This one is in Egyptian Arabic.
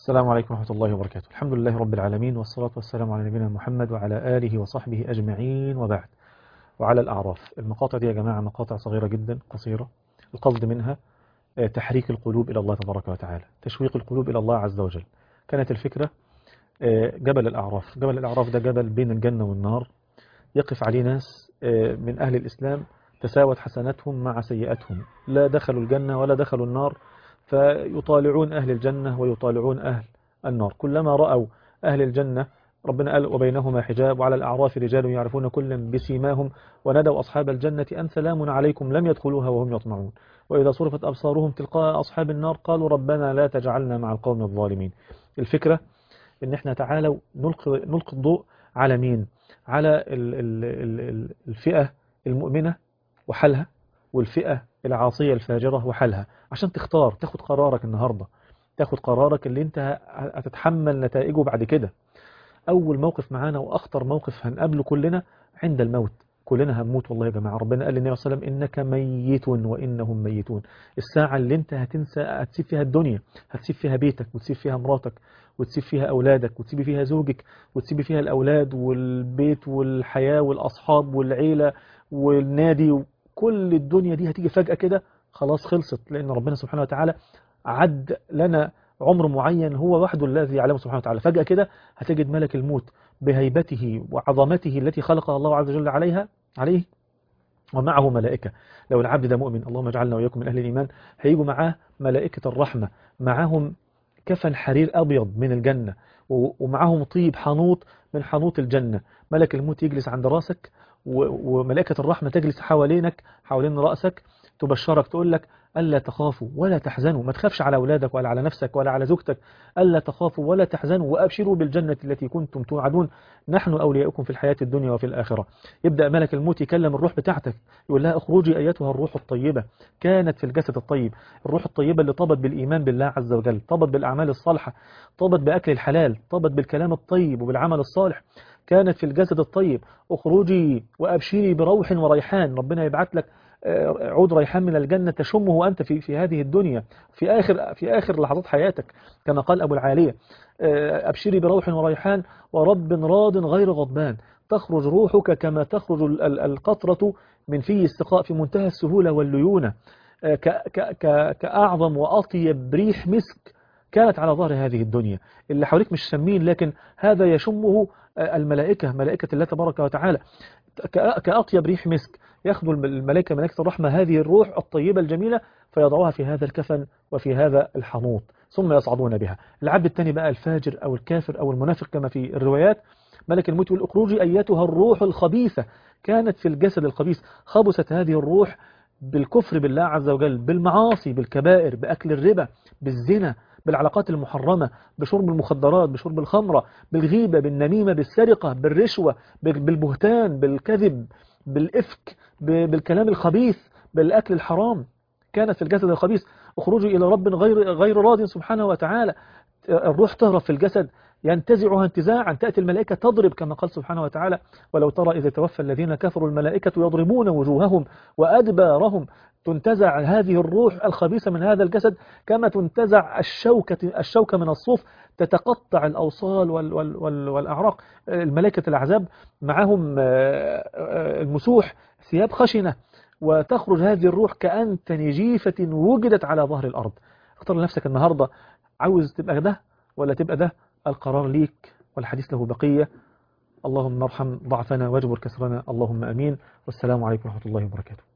السلام عليكم ورحمة الله وبركاته الحمد لله رب العالمين والصلاة والسلام على نبينا محمد وعلى آله وصحبه أجمعين وبعد وعلى الأعراف المقاطع دي يا جماعة مقاطع صغيرة جدا قصيرة القصد منها تحريك القلوب إلى الله تبارك وتعالى تشويق القلوب إلى الله عز وجل كانت الفكرة جبل الأعراف جبل الأعراف ده جبل بين الجنة والنار يقف عليه ناس من أهل الإسلام تساوت حسناتهم مع سيئاتهم لا دخلوا الجنة ولا دخلوا النار فيطالعون أهل الجنة ويطالعون أهل النار كلما رأوا أهل الجنة ربنا قال وبينهما حجاب وعلى الأعراف رجال يعرفون كلا بسيماهم ونادوا أصحاب الجنة أن سلام عليكم لم يدخلوها وهم يطمعون وإذا صرفت أبصارهم تلقاء أصحاب النار قالوا ربنا لا تجعلنا مع القوم الظالمين الفكرة إن احنا تعالوا نلقي, نلقي الضوء على مين على الفئة المؤمنة وحالها والفئة العاصية الفاجرة وحالها عشان تختار تاخد قرارك النهاردة تاخد قرارك اللي انت هتتحمل نتائجه بعد كده أول موقف معانا وأخطر موقف هنقابله كلنا عند الموت كلنا هنموت والله يا جماعة ربنا قال للنبي صلى الله عليه وسلم إنك ميت وإنهم ميتون الساعة اللي انت هتنسى هتسيب فيها الدنيا هتسيب فيها بيتك وتسيب فيها مراتك وتسيب فيها أولادك وتسيب فيها زوجك وتسيب فيها الأولاد والبيت والحياة والأصحاب والعيلة والنادي كل الدنيا دي هتيجي فجأة كده خلاص خلصت لأن ربنا سبحانه وتعالى عد لنا عمر معين هو وحده الذي يعلمه سبحانه وتعالى فجأة كده هتجد ملك الموت بهيبته وعظمته التي خلقها الله عز وجل عليها عليه ومعه ملائكة لو العبد ده مؤمن اللهم اجعلنا وإياكم من أهل الإيمان هيجوا معاه ملائكة الرحمة معاهم كفن حرير أبيض من الجنة ومعاهم طيب حنوط من حنوط الجنة ملك الموت يجلس عند راسك وملائكة الرحمة تجلس حوالينك حوالين رأسك تبشرك تقول لك ألا تخافوا ولا تحزنوا ما تخافش على أولادك ولا على نفسك ولا على زوجتك ألا تخافوا ولا تحزنوا وأبشروا بالجنة التي كنتم توعدون نحن أولياؤكم في الحياة الدنيا وفي الآخرة يبدأ ملك الموت يكلم الروح بتاعتك يقول لها اخرجي أيتها الروح الطيبة كانت في الجسد الطيب الروح الطيبة اللي طبت بالإيمان بالله عز وجل طبت بالأعمال الصالحة طبت بأكل الحلال طبت بالكلام الطيب وبالعمل الصالح كانت في الجسد الطيب اخرجي وأبشري بروح وريحان ربنا يبعت لك عود ريحان من الجنة تشمه أنت في في هذه الدنيا في آخر في آخر لحظات حياتك كما قال أبو العالية أبشري بروح وريحان ورب راض غير غضبان تخرج روحك كما تخرج القطرة من في السقاء في منتهى السهولة والليونة كأعظم وأطيب ريح مسك كانت على ظهر هذه الدنيا اللي حواليك مش شمين لكن هذا يشمه الملائكة ملائكة الله تبارك وتعالى كأطيب ريح مسك يأخذ الملائكة ملائكة الرحمة هذه الروح الطيبة الجميلة فيضعوها في هذا الكفن وفي هذا الحنوط ثم يصعدون بها العبد الثاني بقى الفاجر أو الكافر أو المنافق كما في الروايات ملك الموت يقول اخرجي أيتها الروح الخبيثة كانت في الجسد الخبيث خبست هذه الروح بالكفر بالله عز وجل بالمعاصي بالكبائر بأكل الربا بالزنا بالعلاقات المحرمة بشرب المخدرات بشرب الخمرة بالغيبة بالنميمة بالسرقة بالرشوة بالبهتان بالكذب بالإفك بالكلام الخبيث بالأكل الحرام كانت في الجسد الخبيث اخرجي إلى رب غير غير راض سبحانه وتعالى الروح تهرب في الجسد ينتزعها انتزاعا تأتي الملائكة تضرب كما قال سبحانه وتعالى ولو ترى إذا توفى الذين كفروا الملائكة يضربون وجوههم وأدبارهم تنتزع هذه الروح الخبيثة من هذا الجسد كما تنتزع الشوكة, الشوكة من الصوف تتقطع الأوصال وال وال وال والأعراق الملائكة العذاب معهم المسوح ثياب خشنة وتخرج هذه الروح كأنتن جيفة وجدت على ظهر الأرض اختار لنفسك النهاردة عاوز تبقى ده ولا تبقى ده القرار ليك والحديث له بقية اللهم ارحم ضعفنا واجبر كسرنا اللهم أمين والسلام عليكم ورحمة الله وبركاته